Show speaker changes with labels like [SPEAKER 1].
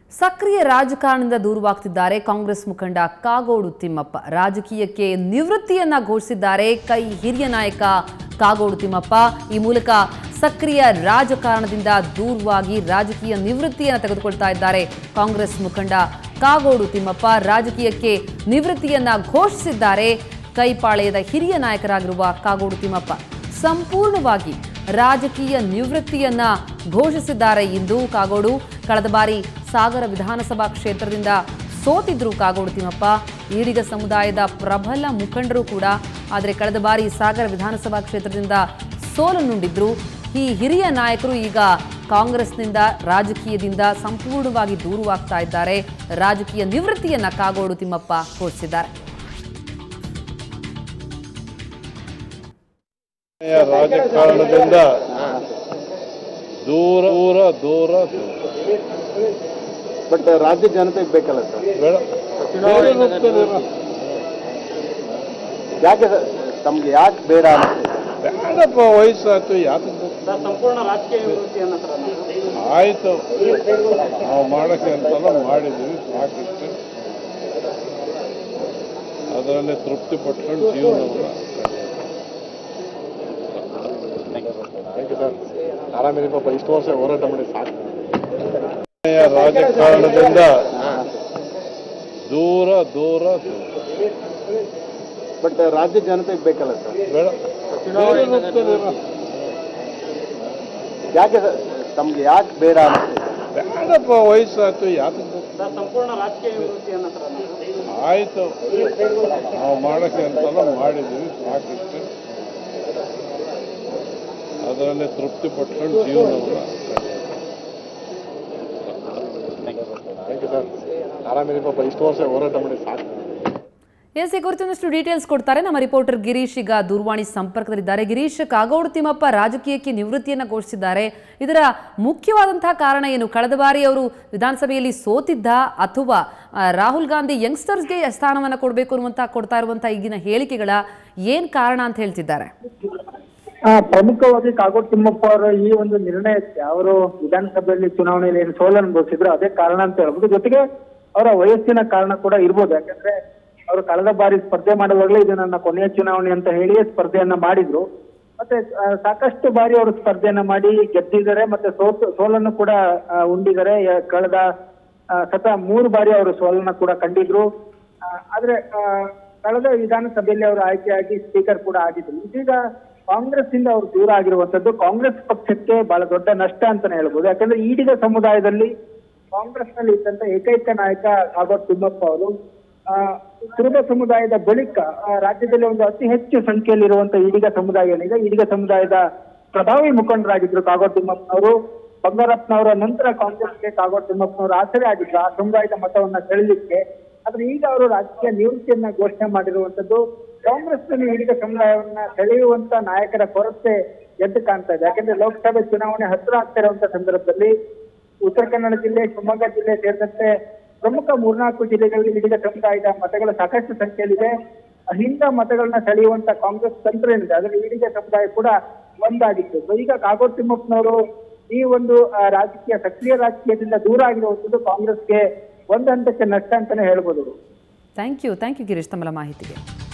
[SPEAKER 1] ಸಕ್ರಿಯ ರಾಜಕಾರಣದಿಂದ ದೂರವಾಗ್ತಿದ್ದಾರೆ ಕಾಂಗ್ರೆಸ್ ಮುಖಂಡ ಕಾಗೋಡು ತಿಮ್ಮಪ್ಪ ರಾಜಕೀಯಕ್ಕೆ ನಿವೃತ್ತಿಯನ್ನ ಘೋಷಿಸಿದ್ದಾರೆ ಕೈ ಹಿರಿಯ ನಾಯಕ ಕಾಗೋಡು ತಿಮ್ಮಪ್ಪ ಈ ಮೂಲಕ ಸಕ್ರಿಯ ರಾಜಕಾರಣದಿಂದ ದೂರವಾಗಿ ರಾಜಕೀಯ ನಿವೃತ್ತಿಯನ್ನು ತೆಗೆದುಕೊಳ್ತಾ ಇದ್ದಾರೆ ಕಾಂಗ್ರೆಸ್ ಮುಖಂಡ ಕಾಗೋಡು ತಿಮ್ಮಪ್ಪ ರಾಜಕೀಯಕ್ಕೆ ನಿವೃತ್ತಿಯನ್ನ ಘೋಷಿಸಿದ್ದಾರೆ ಕೈಪಾಳೆಯದ ಹಿರಿಯ ನಾಯಕರಾಗಿರುವ ಕಾಗೋಡು ತಿಮ್ಮಪ್ಪ ಸಂಪೂರ್ಣವಾಗಿ ರಾಜಕೀಯ ನಿವೃತ್ತಿಯನ್ನ ಘೋಷಿಸಿದ್ದಾರೆ ಇಂದು ಕಾಗೋಡು ಕಳೆದ ಬಾರಿ ಸಾಗರ ವಿಧಾನಸಭಾ ಕ್ಷೇತ್ರದಿಂದ ಸೋತಿದ್ರು ಕಾಗೋಡು ತಿಮ್ಮಪ್ಪ ಈಡಿಗ ಸಮುದಾಯದ ಪ್ರಬಲ ಮುಖಂಡರು ಕೂಡ ಆದರೆ ಕಳೆದ ಬಾರಿ ಸಾಗರ ವಿಧಾನಸಭಾ ಕ್ಷೇತ್ರದಿಂದ ಸೋಲನ್ನುಂಡಿದ್ರು ಈ ಹಿರಿಯ ನಾಯಕರು ಈಗ ಕಾಂಗ್ರೆಸ್ನಿಂದ ರಾಜಕೀಯದಿಂದ ಸಂಪೂರ್ಣವಾಗಿ ದೂರವಾಗ್ತಾ ಇದ್ದಾರೆ ರಾಜಕೀಯ ನಿವೃತ್ತಿಯನ್ನ ಕಾಗೋಡು ತಿಮ್ಮಪ್ಪ ಘೋಷಿಸಿದ್ದಾರೆ
[SPEAKER 2] ರಾಜಕಾರಣದಿಂದ ದೂರ ದೂರ ದೂರ ದೂರ.
[SPEAKER 3] ಬಟ್ ರಾಜ್ಯ ಜನತೆಗೆ ಬೇಕಲ್ಲ ಸರ್
[SPEAKER 2] ಬೇಡ ಬೇರೆ ರೂಪದಲ್ಲಿರೋ-
[SPEAKER 3] ಯಾಕೆ ಸರ್ ತಮ್ಗೆ ಯಾಕೆ ಬೇಡ ಅನ್ಸುತ್ತೆ?
[SPEAKER 2] ಬೇಡಪ್ಪ ವಯಸ್ಸಾಯ್ತು ಯಾಕೆ
[SPEAKER 3] ಸಂಪೂರ್ಣ ರಾಜಕೀಯ ನಿವೃತ್ತಿಯನ್ನ
[SPEAKER 2] ಆಯ್ತು ನಾವು ಮಾಡಕ್ಕೆ ಅಂತೆಲ್ಲ ಮಾಡಿದ್ದೀವಿ ಸಾಕಿಷ್ಟು ಅದರಲ್ಲಿ ತೃಪ್ತಿ ಪಟ್ಕೊಂಡು ಜೀವನವನ್ನು
[SPEAKER 3] ಆರಾಮಿರಿ ಪಾಪ ಇಷ್ಟು ವರ್ಷ ಹೋರಾಟ ಮಾಡಿ ಸಾಕು
[SPEAKER 2] ರಾಜಕಾರಣದಿಂದ ದೂರ ದೂರ ದೂರ.
[SPEAKER 3] ಬಟ್ ರಾಜ್ಯ ಜನತೆಗೆ ಬೇಕಲ್ಲ ಸರ್
[SPEAKER 2] ಬೇಡ ಬೇರೆ ರೂಪದಲ್ಲಿರೋ-
[SPEAKER 3] ಯಾಕೆ ಸರ್ ತಮ್ಗೆ ಯಾಕೆ ಬೇಡ ಅನ್ಸುತ್ತೆ?
[SPEAKER 2] ಬೇಡಪ್ಪ ವಯಸ್ಸಾಯ್ತು ಯಾಕೆ
[SPEAKER 3] ಸಂಪೂರ್ಣ ರಾಜಕೀಯ ನಿವೃತ್ತಿಯನ್ನ
[SPEAKER 2] ಆಯ್ತು ನಾವು ಮಾಡಕ್ಕೆ ಅಂತೆಲ್ಲ ಮಾಡಿದ್ದೀವಿ ಸಾಕಿಷ್ಟು ಅದರಲ್ಲಿ ತೃಪ್ತಿ ಪಟ್ಕೊಂಡು ಜೀವನವನ್ನು
[SPEAKER 3] ಆರಾಮಿರಿ ಪಾಪ ಇಷ್ಟು ವರ್ಷ ಹೋರಾಟ ಮಾಡಿ ಸಾಕು
[SPEAKER 1] ಎಸ್ ಈ ಕುರಿತೊಂದಷ್ಟು ಡೀಟೇಲ್ಸ್ ಕೊಡ್ತಾರೆ ನಮ್ಮ ರಿಪೋರ್ಟರ್ ಗಿರೀಶ್ ಈಗ ದೂರವಾಣಿ ಸಂಪರ್ಕದಲ್ಲಿದ್ದಾರೆ ಗಿರೀಶ್ ಕಾಗೋಡು ತಿಮ್ಮಪ್ಪ ರಾಜಕೀಯಕ್ಕೆ ನಿವೃತ್ತಿಯನ್ನು ಘೋಷಿಸಿದ್ದಾರೆ ಇದರ ಮುಖ್ಯವಾದಂತಹ ಕಾರಣ ಏನು ಕಳೆದ ಬಾರಿ ಅವರು ವಿಧಾನಸಭೆಯಲ್ಲಿ ಸೋತಿದ್ದ ಅಥವಾ ಆ, ರಾಹುಲ್ ಗಾಂಧಿ ಯಂಗ್ಸ್ಟರ್ಸ್ಗೆ ಸ್ಥಾನವನ್ನು ಕೊಡಬೇಕು ಅನ್ನುವಂಥ ಕೊಡ್ತಾ ಇರುವಂತಹ ಈಗಿನ ಹೇಳಿಕೆಗಳ ಏನ್ ಕಾರಣ ಅಂತ ಹೇಳ್ತಿದ್ದಾರೆ
[SPEAKER 4] ಆ, ಪ್ರಮುಖವಾಗಿ ಕಾಗೋಡು ತಿಮ್ಮಪ್ಪ ಅವರ ಈ ಒಂದು ನಿರ್ಣಯಕ್ಕೆ ಅವರು ವಿಧಾನಸಭೆಯಲ್ಲಿ ಚುನಾವಣೆಯಲ್ಲಿ ಏನು ಸೋಲನ್ನು ಅನುಭವಿಸಿದ್ರು ಅದೇ ಕಾರಣ ಅಂತ ಹೇಳ್ಬೋದು ಜೊತೆಗೆ ಅವರ ವಯಸ್ಸಿನ ಕಾರಣ ಕೂಡ ಇರ್ಬೋದು ಯಾಕಂದ್ರೆ ಅವರು ಕಳೆದ ಬಾರಿ ಸ್ಪರ್ಧೆ ಮಾಡುವಾಗಲೇ ಇದು ನನ್ನ ಕೊನೆಯ ಚುನಾವಣೆ ಅಂತ ಹೇಳಿಯೇ ಸ್ಪರ್ಧೆಯನ್ನ ಮಾಡಿದ್ರು ಮತ್ತೆ ಆ, ಸಾಕಷ್ಟು ಬಾರಿ ಅವರು ಸ್ಪರ್ಧೆಯನ್ನ ಮಾಡಿ ಗೆದ್ದಿದ್ದಾರೆ ಮತ್ತೆ ಸೋತು ಸೋಲನ್ನು ಕೂಡ ಆ, ಉಂಡಿದ್ದಾರೆ ಯ- ಕಳೆದ ಆ, ಸತ ಮೂರು ಬಾರಿ ಅವರು ಸೋಲನ್ನ ಕೂಡ ಕಂಡಿದ್ರು ಆ, ಆದ್ರೆ ಆ, ಕಳೆದ ವಿಧಾನಸಭೆಯಲ್ಲಿ ಅವರು ಆಯ್ಕೆಯಾಗಿ ಸ್ಪೀಕರ್ ಕೂಡ ಆಗಿದ್ರು ಇದೀಗ ಕಾಂಗ್ರೆಸ್ ಇಂದ ಅವರು ದೂರ ಆಗಿರುವಂತದ್ದು ಕಾಂಗ್ರೆಸ್ ಪಕ್ಷಕ್ಕೆ ಬಹಳ ದೊಡ್ಡ ನಷ್ಟ ಅಂತಾನೆ ಹೇಳ್ಬೋದು ಯಾಕಂದ್ರೆ ಈಡಿಗ ಸಮುದಾಯದಲ್ಲಿ ಕಾಂಗ್ರೆಸ್ ನಲ್ಲಿ ಇದ್ದಂತ ಏಕೈಕ ನಾಯಕ ಕಾಗೋಡು ತಿಮ್ಮಪ್ಪ ಅವರು ಆ, ಕುರುಬ ಸಮುದಾಯದ ಬಳಿಕ ಆ, ರಾಜ್ಯದಲ್ಲಿ ಒಂದು ಅತಿ ಹೆಚ್ಚು ಸಂಖ್ಯೆಯಲ್ಲಿರುವಂತ ಈಡಿಗ ಸಮುದಾಯ ಏನಿದೆ ಈಡಿಗ ಸಮುದಾಯದ ಪ್ರಭಾವಿ ಮುಖಂಡರಾಗಿದ್ರು ಕಾಗೋಡು ತಿಮ್ಮಪ್ಪನವರು ಬಂಗಾರಪ್ಪನವರ ನಂತರ ಕಾಂಗ್ರೆಸ್ಗೆ ಕಾಗೋಡು ತಿಮ್ಮಪ್ಪನವರು ಆಸರೆ ಆಗಿದ್ರು ಆ ಸಮುದಾಯದ ಮತವನ್ನ ಸೆಳೆಲಿಕ್ಕೆ ಆದ್ರೆ ಈಗ ಅವರು ರಾಜಕೀಯ ನಿವೃತ್ತಿಯನ್ನ ಘೋಷಣೆ ಮಾಡಿರುವಂತದ್ದು ಕಾಂಗ್ರೆಸ್ನಲ್ಲಿ ಈಡಿಗ ಸಮುದಾಯವನ್ನ ಸೆಳೆಯುವಂತ ನಾಯಕರ ಕೊರತೆ ಎದ್ದು ಕಾಣ್ತಾ ಇದೆ ಯಾಕಂದ್ರೆ ಲೋಕಸಭೆ ಚುನಾವಣೆ ಹತ್ತಿರ ಆಗ್ತಾ ಇರುವಂತ ಸಂದರ್ಭದಲ್ಲಿ ಉತ್ತರ ಕನ್ನಡ ಜಿಲ್ಲೆ ಶಿವಮೊಗ್ಗ ಜಿಲ್ಲೆ ಸೇರಿದಂತೆ ಪ್ರಮುಖ ಮೂರ್ನಾಲ್ಕು ಜಿಲ್ಲೆಗಳಲ್ಲಿ ಈಡಿಗ ಸಮುದಾಯದ ಮತಗಳ ಸಾಕಷ್ಟು ಸಂಖ್ಯೆಯಲ್ಲಿದೆ ಅಹಿಂದ ಮತಗಳನ್ನ ಸೆಳೆಯುವಂತ ಕಾಂಗ್ರೆಸ್ ತಂತ್ರ ಏನಿದೆ ಅದರಲ್ಲಿ ಈಡಿಗ ಸಮುದಾಯ ಕೂಡ ಒಂದಾಗಿತ್ತು ಸೊ ಈಗ ಕಾಗೋಡು ತಿಮ್ಮಪ್ಪನವರು ಈ ಒಂದು ಆ, ರಾಜಕೀಯ ಸಕ್ರಿಯ ರಾಜಕೀಯದಿಂದ ದೂರ ಆಗಿರುವಂತದ್ದು ಕಾಂಗ್ರೆಸ್ಗೆ ಒಂದು ಹಂತಕ್ಕೆ ನಷ್ಟ ಅಂತಾನೆ ಹೇಳ್ಬೋದು
[SPEAKER 1] thank you thank you Girish ತಮ್ಮ ಮಾಹಿತಿಗೆ